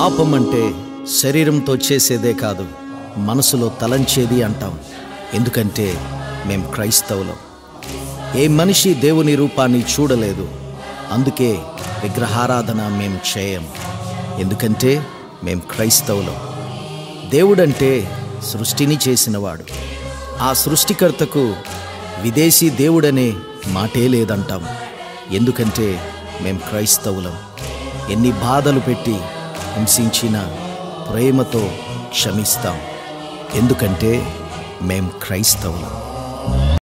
పాపం అంటే శరీరంతో చేసేదే కాదు మనసులో తలంచేది అంటాం ఎందుకంటే మేం క్రైస్తవులం ఏ మనిషి దేవుని రూపాన్ని చూడలేదు అందుకే విగ్రహారాధన మేం చేయం ఎందుకంటే మేం క్రైస్తవులం దేవుడంటే సృష్టిని చేసినవాడు ఆ సృష్టికర్తకు విదేశీ దేవుడనే మాటే లేదంటాం ఎందుకంటే మేం క్రైస్తవులం ఎన్ని బాధలు పెట్టి హింసించినా ప్రేమతో క్షమిస్తాం ఎందుకంటే మేం క్రైస్తవులం